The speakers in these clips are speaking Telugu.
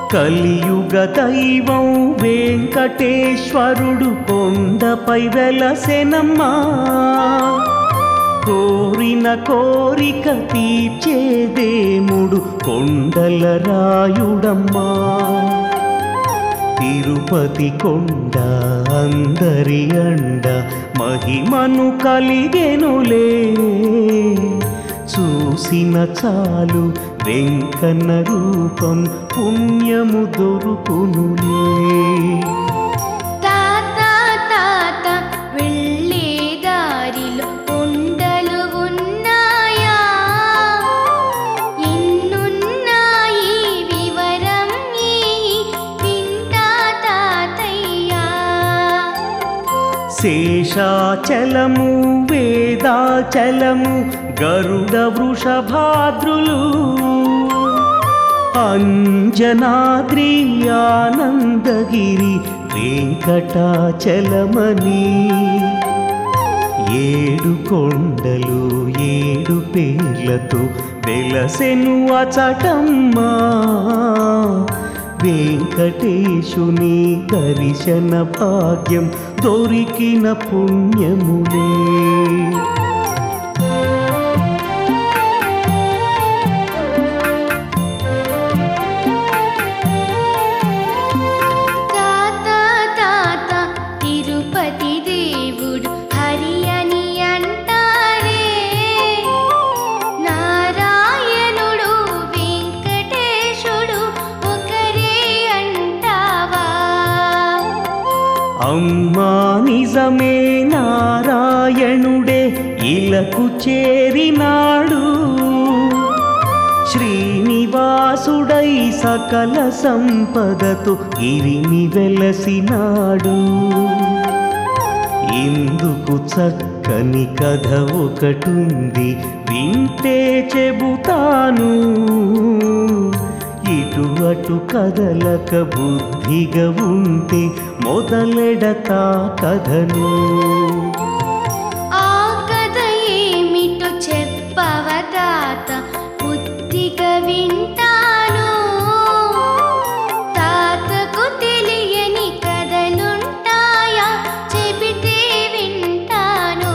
కలియుగ దైవం వెంకటేశ్వరుడు కొండపై వెలసెనమ్మా కోరిన కోరిక తీర్చేదేముడు కొండల రాయుడమ్మా తిరుపతి కొండ అందరి అండ మహిమను కలిగెనులే చూసిన చాలు వెంకన్న రూపం పుణ్యము దొరుకునులే తాత తాత వెళ్ళే దారిలో కొండలు ఉన్నాయా ఎన్నున్నాయి వివరం ఈ వింటా తాతయ్యా శేషాచలము వేదాచలము గరుడ వృషభాద్రులు అంజనాద్రి ఆనందగిరి వెంకటాచలమని ఏడు కొండలు ఏడు పేర్లతో వెలసెను అచటమ్మా వెంకటేశుని దర్శన భాగ్యం దొరికిన పుణ్యములే తాత తాత తిరుపతి దేవుడు హరి అని అంటారే నారాయణుడు వెంకటేశుడు ఒకరే అంటావా అమ్మా నిజమే నారాయణుడే ఇలకు చేరినాడు శ్రీనివాసుడై సకల సంపదతో గిరిని వెలసినాడు ఇందుకు చక్కని కథ ఒకటుంది వింటే చెబుతాను ఇటు అటు కదలక బుద్ధిగా ఉంటే మొదలెడతా కథను ఆ కథ ఏమిటో చెప్పవ తాత బుద్ధిగా వింటాను తాతకు తెలియని కథలుంటాయా చెబితే వింటాను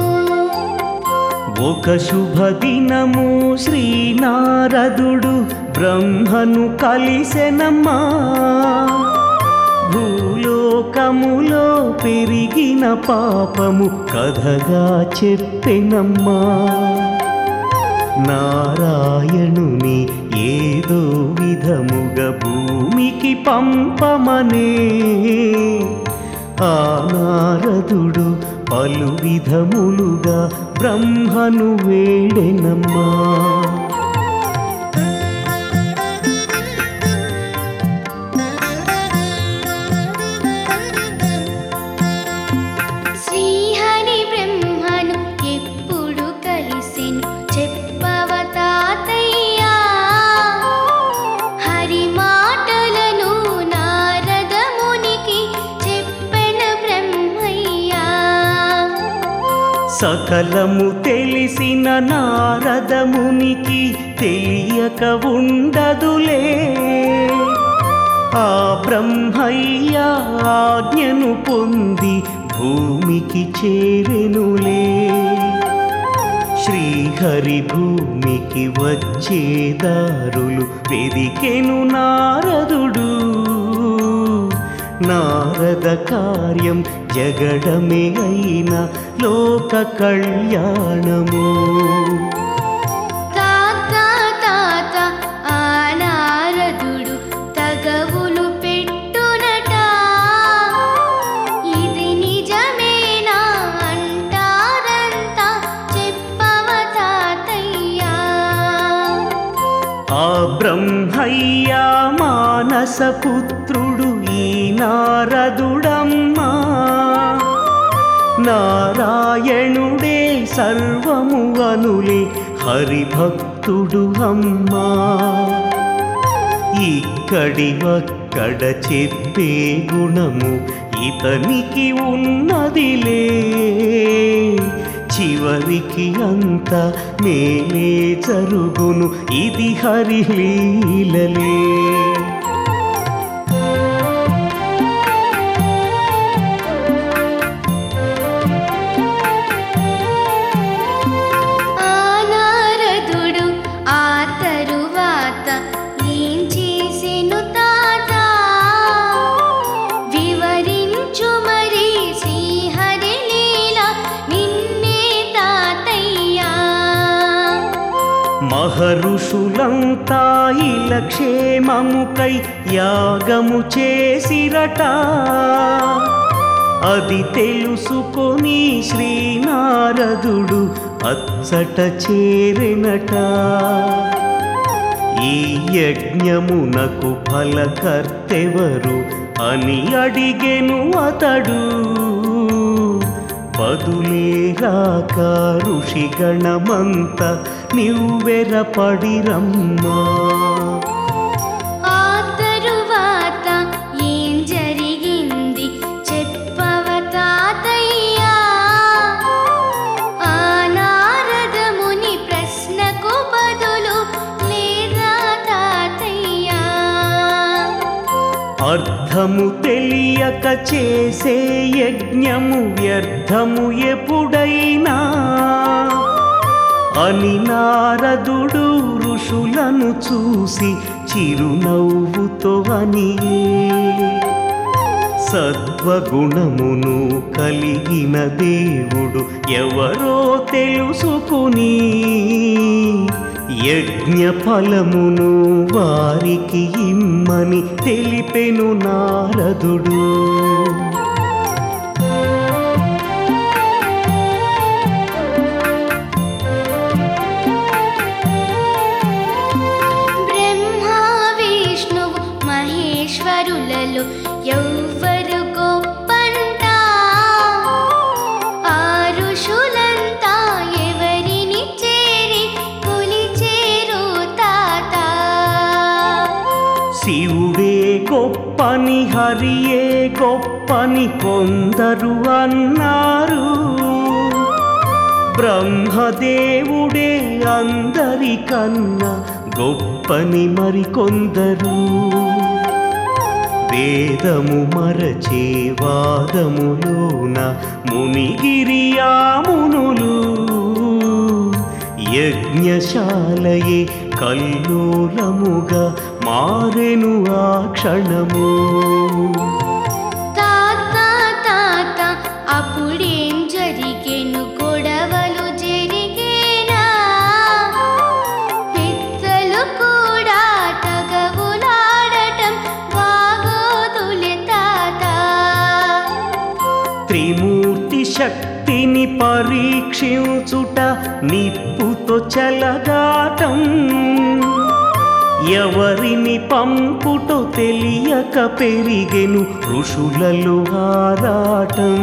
ఒక శుభదినము శ్రీనారదుడు బ్రహ్మను కలిసెనమ్మా భూలోకములో పెరిగిన పాపము కథగా చెప్పెనమ్మా నారాయణుని ఏదో విధముగా భూమికి పంపమనే ఆ నారదుడు పలు విధములుగా బ్రహ్మను వేడెనమ్మా శ్రీహరి బ్రహ్మను ఎప్పుడు కలిసెను చెప్పవ తాతయ్యా హరి మాటలను నారద మునికి చెప్పెన బ్రహ్మయ్యా సకలము తెలిసిన నారదమునికి తెలియక ఉండదులే ఆ బ్రహ్మయ్య ఆజ్ఞను పొంది భూమికి చేరెనులే శ్రీహరి భూమికి వచ్చే దారులు వెదికెను నారదుడు నారద కార్యం జగడమే అయిన లోక కళ్యాణము తాత తాత ఆ నారదుడు తగవులు పెట్టునట ఇది నిజమేనా అంటారంతా చెప్పవ తాతయ్యా ఆ బ్రహ్మయ్య మానస పుత్రుడు ఈ నారదుడమ్మా నారాయణుడే సర్వము అనులే హరిభక్తుడు అమ్మా ఇక్కడి ఒక్కడ చెప్పే గుణము ఇతనికి ఉన్నదిలే చివరికి అంత మేలే జరుగును ఇది హరి లీలలే మహర్షులంతా ఇల క్షేమముకై యాగము చేసిరట అది తెలుసుకొని శ్రీనారదుడు అచ్చట చేరెనట ఈ యజ్ఞమునకు ఫలకర్తెవరు అని అడిగెను అతడు బదులే రాక ఋషిగణమంత నివ్వెరపడిరమ్మా ఆ తరువాత ఏం జరిగింది చెప్పవ తాతయ్యా ఆ నారద ముని ప్రశ్నకు బదులు లేదా తాతయ్యా అర్థము తెలియక చేసే యజ్ఞము వ్యర్థము ఎప్పుడైనా అని నారదుడు ఋషులను చూసి చిరునవ్వుతో అని సత్వగుణమును కలిగిన దేవుడు ఎవరో తెలుసుకుని యజ్ఞ ఫలమును వారికి ఇమ్మని తెలిపెను నారదుడు బ్రహ్మ విష్ణువు మహేశ్వరులలో ఎవ్వరు గొప్పంట ఆ ఋషులంతా ఎవరిని చేరి కొలిచేరు తాత శివుడే గొప్పని హరియే గొప్పని కొందరు అన్నారు బ్రహ్మదేవుడే అందరికన్నా గొప్పని మరికొందరు వేదము మరచే వాదములోన మునిగిరియామునులు యజ్ఞశాలయే కల్లోలముగా మారెను ఆ క్షణము తాత తాత అప్పుడేం జరిగేను గొడవలు జరిగేనా పెద్దలు కూడా తగవులాడటం బాగోదులే తాత త్రిమూర్తి శక్తిని పరీక్షించుట నిప్పుతో చలగాటం ఎవరిని పంపుటో తెలియక పెరిగెను ఋషులలో ఆరాటం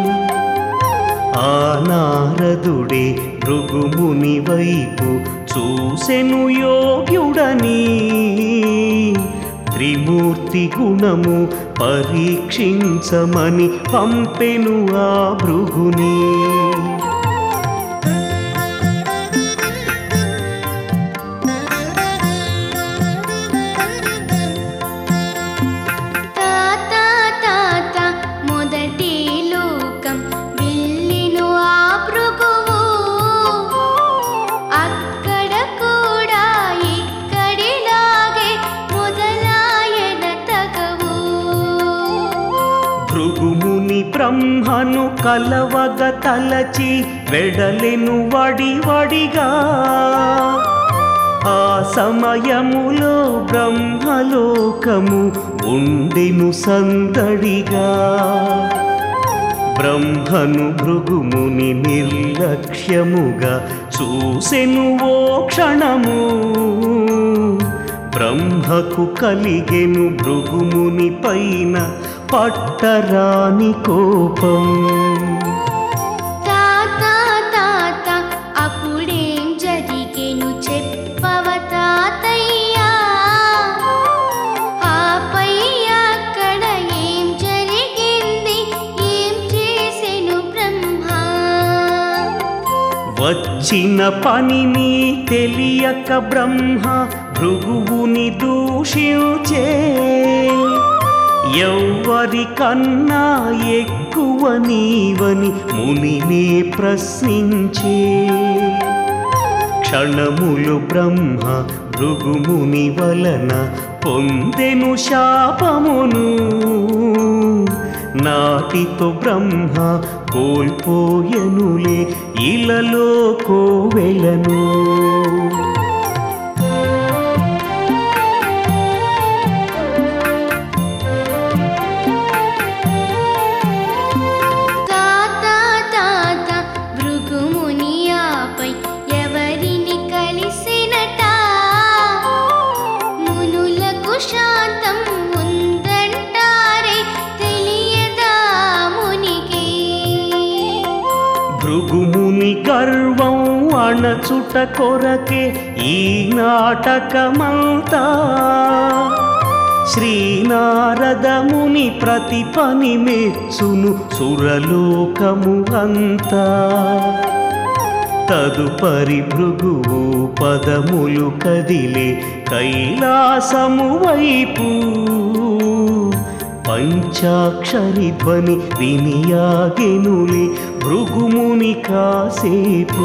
ఆ నారదుడే భృగుముని వైపు చూసెను యోగ్యుడని త్రిమూర్తి గుణము పరీక్షించమని పంపెను ఆ భృగుని తాత తాత మొదటి లోకం వెళ్ళిను ఆ భృగువు అక్కడ కూడా ఇక్కడిలాగే మొదలాయన తగవు భృగుముని బ్రహ్మను కలవగ తలచి వెడలెను వడివడిగా ఆ సమయములో బ్రహ్మలోకము ఉండెను సందడిగా బ్రహ్మను భృగుముని నిర్లక్ష్యముగా చూసెను ఓ క్షణము బ్రహ్మకు కలిగెను భృగుముని పైన పట్టరాని కోపం తాత తాత అప్పుడేం జరిగేను చెప్పవ తాతయ్యా ఆపై అక్కడ ఏం జరిగింది ఏం చేసెను బ్రహ్మ వచ్చిన పనిని తెలియక బ్రహ్మ భృగువుని దూషించే ఎవ్వరికన్నా ఎక్కువ నీవని మునినే ప్రశ్నించే క్షణములు బ్రహ్మ భృగుముని వలన పొందెను శాపమును నాటితో బ్రహ్మ కోల్పోయెనులే ఇలలో కోవెలను గర్వం అణచుట కొరకే ఈ నాటకమంతా శ్రీనారదముని ప్రతి పని మెచ్చును సురలోకము అంతా తదుపరి భృగువు పదములు కదిలే కైలాసము వైపు పంచాక్షరి ధ్వని వినియాగెనులే భృగుముని కాసేపు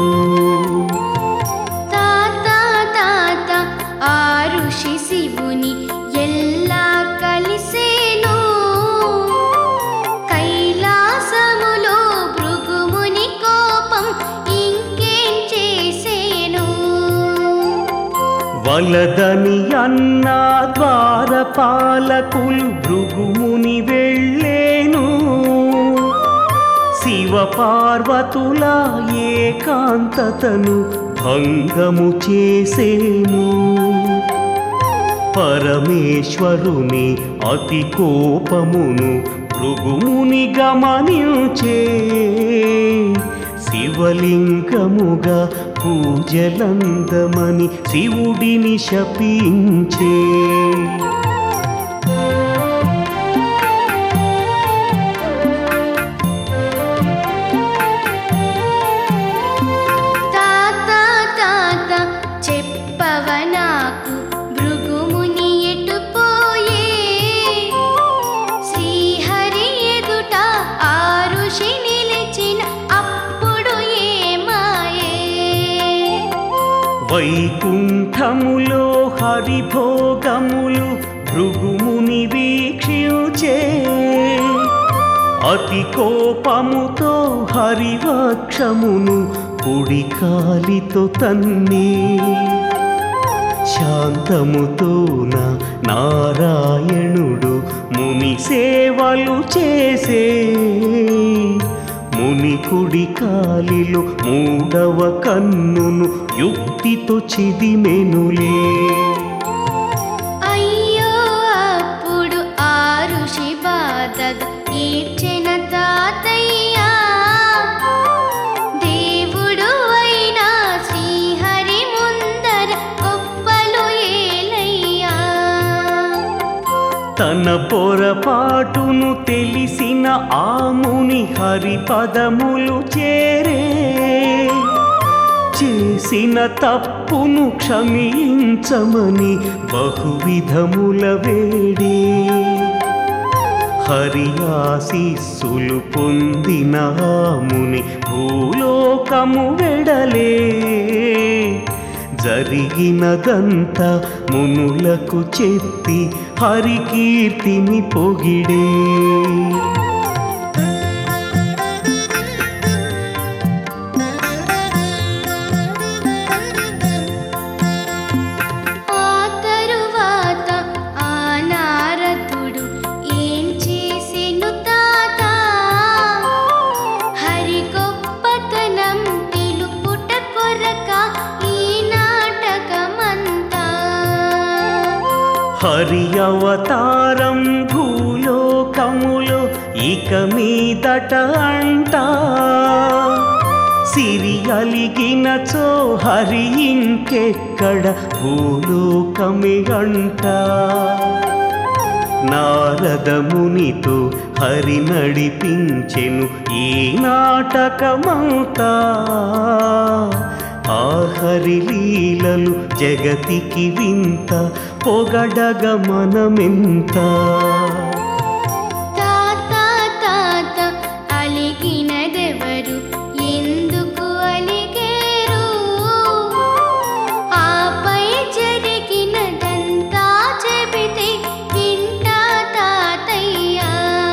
తాత తాత ఆ ఋషి శివుని ఎల్లా కలిసేను కైలాసములో భృగుముని కోపం ఇంకేం చేసేను వలదని అన్న ద్వారపాలకులు భృగుముని వెళ్ళేను శివ పార్వతుల ఏకాంతతను భంగము చేసేను పరమేశ్వరుని అతి కోపమును భృగుముని గమనించే శివలింగముగా పూజలందమని శివుడిని శపించే తాత తాత చెప్పవ నాకు భృగుముని ఎటుపోయే శ్రీహరి ఎదుట ఆ ఋషి నిలిచిన అప్పుడు ఏమాయే వైకుంఠములో హరిభోగములు భృగుముని వీక్షించే అతి కోపముతో హరివక్షమును కుడి కాలితో తన్ని శాంతముతోన నారాయణుడు ముని సేవలు చేసే ముని కుడి కాలిలో మూడవ కన్నును యుక్తితో చిదిమెనులే అయ్యో అప్పుడు ఆ ఋషి బాధగా ఈడ్చెన తాతయ్యా దేవుడు అయినా శ్రీహరి ముందర గొప్పలు ఏలయ్యా తన పొరపాటును తెలిసిన ఆ ముని హరి పదములు చేరే చేసిన తప్పును క్షమించమని బహువిధముల వేడే హరి ఆశీస్సులు పొందిన ఆ ముని భూలోకము వెడలే జరిగినదంతా మునులకు చెప్పి హరి కీర్తిని పొగిడే ఆ తరువాత ఆ నారదుడు ఏం చేసెను తాత హరి గొప్పతనం తెలుపుట కొరక ఈ నాటకమంతా హరి అవతారం భూలోకములో ఇక మీదట అంటా సిరి అలిగినచో హరి ఇంకెక్కడ భూలోకమే అంట నారదమునితో హరి నడిపించెను ఈ నాటకమంతా ఆ హరి లీలలు జగతికి వింత పొగడగ మనమెంత తాత తాత అలిగినదెవరు ఎందుకు అలిగేరు ఆపై జరిగినదంతా చెబితే వింటా తాతయ్యా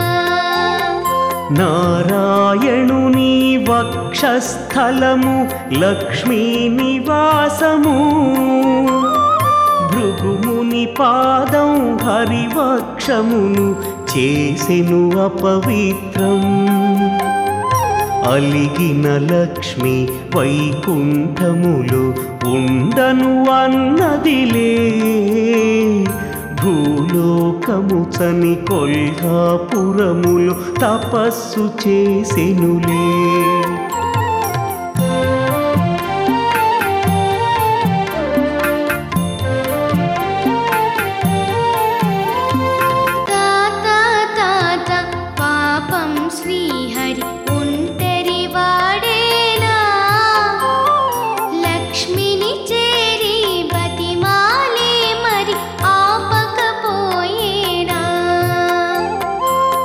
నారాయణుని వక్షస్థలము లక్ష్మీ నివాసము భృగుముని పాదం హరివక్షమును చేసెను అపవిత్రం అలిగిన లక్ష్మి వైకుంఠములు ఉండను అన్నదిలే భూలోకము చని కొల్హాపురములు తపస్సు చేసెనులే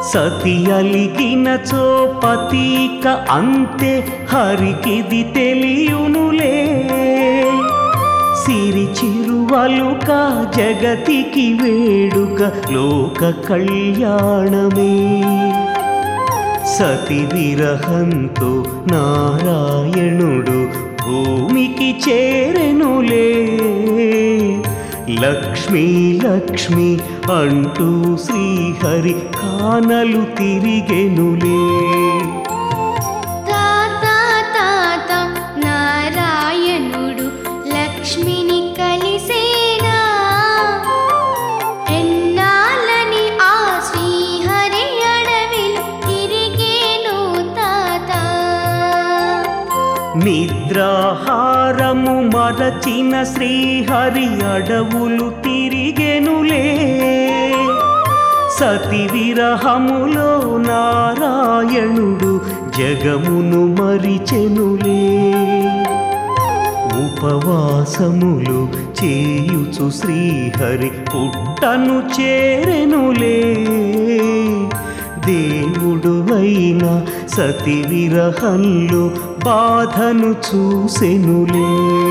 సతి అలిగిన చోపతీక అంతే హరికిది తెలియునులే సిరి చిరువలుక జగతికి వేడుక లోక కళ్యాణమే సతి విరహంతో నారాయణుడు భూమికి చేరెనులే లక్ష్మీ లక్ష్మి అంటూ శ్రీహరి కానలు తిరిగెనులే తాత తాత నారాయణుడు లక్ష్మిని కలిసేనా ఎన్నాళ్ళని ఆ శ్రీహరి అడవిలో తిరిగేను తాత నిద్రాహారము మరచిన శ్రీహరి అడవులు తిరిగెనులే సతి విరహములో నారాయణుడు జగమును మరిచెనులే ఉపవాసములు చేయుచు శ్రీహరి పుట్టను చేరెనులే దేవుడు అయిన సతి విరహంలో బాధను చూసెనులే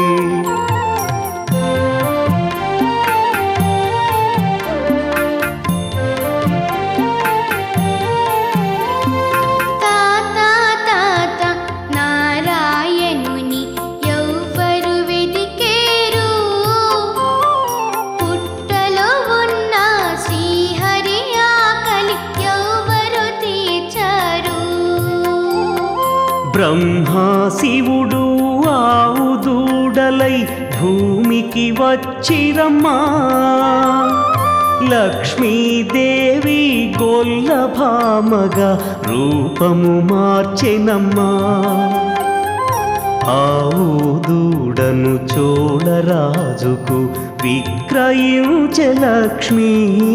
తాత తాత నారాయణుని ఎవ్వరు వెదికేరు పుట్టలో ఉన్న శ్రీహరి ఆకలి ఎవ్వరు తీర్చారు బ్రహ్మా శివుడు ఆవు దూడలై భూమికి వచ్చిరమ్మా లక్ష్మీదేవి గొల్లభామగా రూపము మార్చెనమ్మా ఆవు దూడను చోళరాజుకు విక్రయించే లక్ష్మీ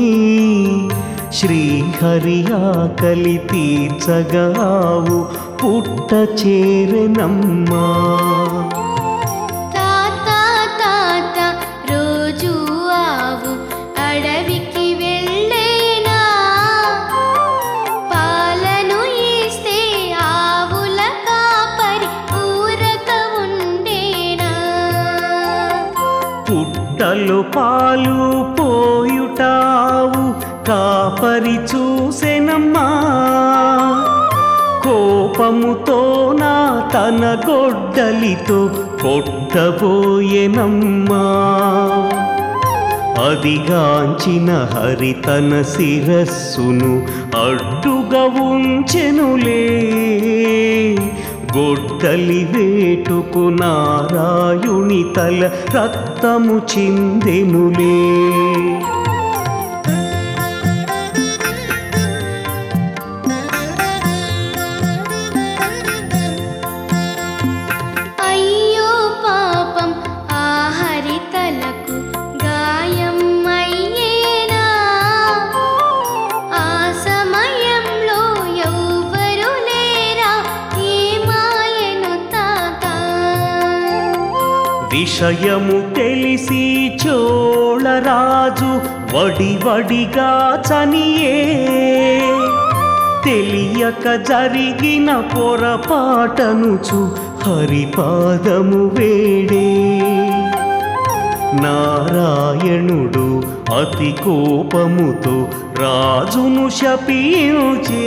శ్రీహరి ఆకలి తీర్చగావు పుట్ట చేరెనమ్మా తాత తాత రోజు ఆవు అడవికి వెళ్ళేనా పాలను ఇస్తే ఆవుల కాపరి ఊరక ఉండేనా పుట్టలు పాలు పోయుటావు కాపరి చూసెనమ్మా కోపముతో నా తన గొడ్డలితో కొట్టబోయెనమ్మా అదిగాంచిన హరి తన శిరస్సును అడ్డుగా ఉంచెనులే గొడ్డలి వేటుకు నారాయుని తల రక్తము చిందెనులే అయ్యో పాపం ఆ హరితలకు గాయం అయ్యేనా ఆ సమయంలో ఎవ్వరు లేరా ఏమాయను తాత విషయము తెలిసి చోళరాజు వడి వడిగా చనియే తెలియక జరిగిన పొరపాటనుచు హరిపాదము వేడే నారాయణుడు అతి కోపముతో రాజును శపించే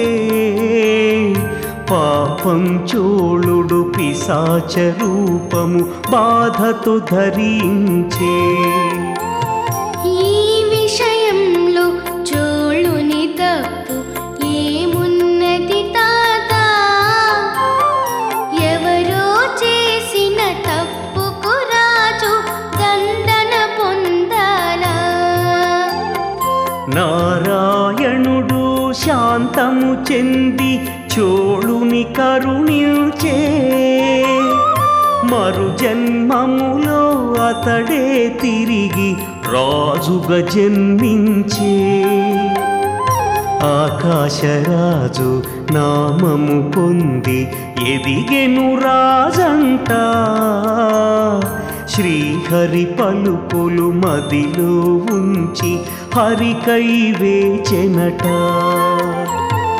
పాపం చోళుడు పిశాచ రూపము బాధతో ధరించే ఈ విషయంలో చోళుని తప్పు ఏమున్నది తాత ఎవరో చేసిన తప్పుకు రాజు దండన పొందాలా నారాయణుడు శాంతము చెంది చోళుని కరుణించే మరు జన్మములో అతడే తిరిగి రాజుగా జన్మించే ఆకాశరాజు నామము పొంది ఎదిగెను రాజంట శ్రీహరి పలుకులు మదిలో ఉంచి హరికై వేచెనట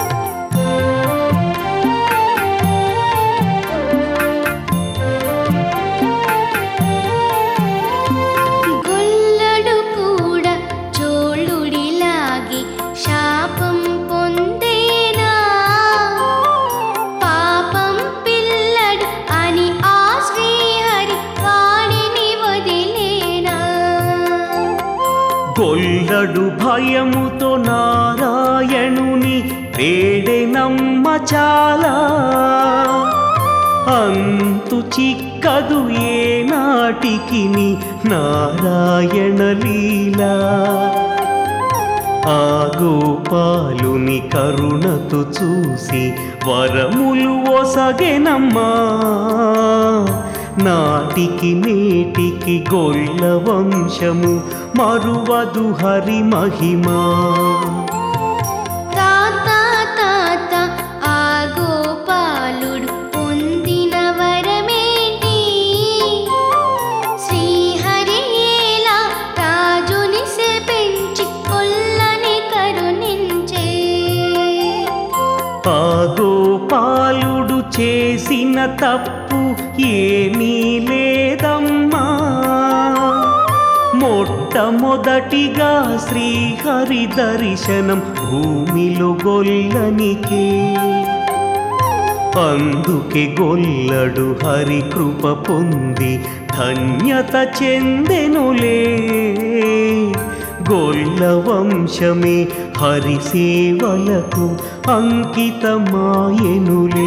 గొల్లడు భయముతో నారాయణుని వేడెనమ్మ చాలా అంతు చిక్కదు ఏ నాటికి నారాయణ లీలా ఆ గోపాలుని కరుణతో చూసి వరములు ఒసగెనమ్మా నాటికి నేటికి గొల్ల వంశము మరువదు హరి మహిమా తాత తాత ఆ గోపాలుడు పొందిన వరమేంటి శ్రీహరి ఏలా రాజుని పెంచి కొల్లని కరుణించే ఆ గోపాలుడు చేసిన తప్పు ఏమీ లేదమ్మా మొట్టమొదటిగా శ్రీహరి దర్శనం భూమిలో గొల్లనికే అందుకే గొల్లడు హరి కృప పొంది ధన్యత చెందెనులే గొల్ల వంశమే హరి సేవలకు అంకితమాయెనులే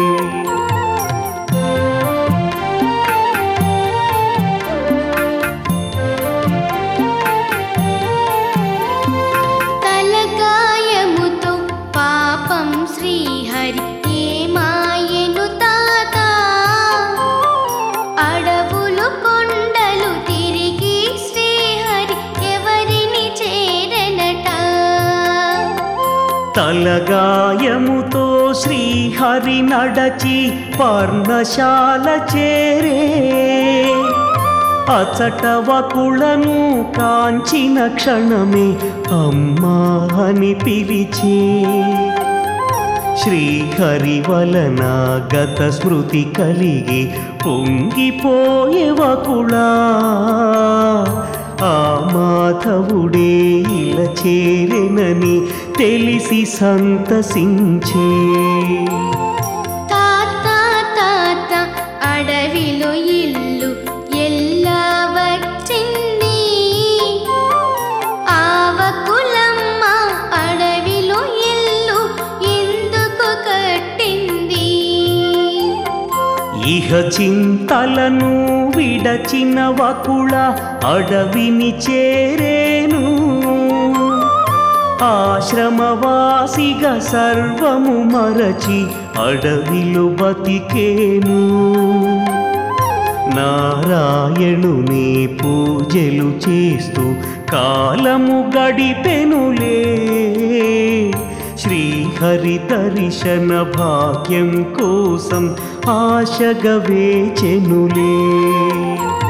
తలగాయముతో పాపం శ్రీహరి ఏమాయెను తాత అడవులు కొండలు తిరిగి శ్రీహరి ఎవరిని చేరనట తలగాయముతో శ్రీహరి నడచి పర్ణశాల చేరే అచట వకులను కాంచిన క్షణమే అమ్మా అని పిలిచే శ్రీహరి వలన గత స్మృతి కలిగి పొంగిపోయే వకుళా ఆ మాధవుడే ఇలా చేరెనని తెలిసి సంతసించే తాత తాత అడవిలో ఇల్లు ఎలా వచ్చింది ఆవకులమ్మ అడవిలో ఇల్లు ఎందుకు కట్టింది ఇహ చింతలను విడచిన వకుళ అడవిని చేరేను ఆశ్రమవాసిగా సర్వము మరచి అడవిలో బతికేను నారాయణుని పూజలు చేస్తూ కాలము గడిపెనులే శ్రీహరి దర్శన భాగ్యం కోసం ఆశగా వేచెనులే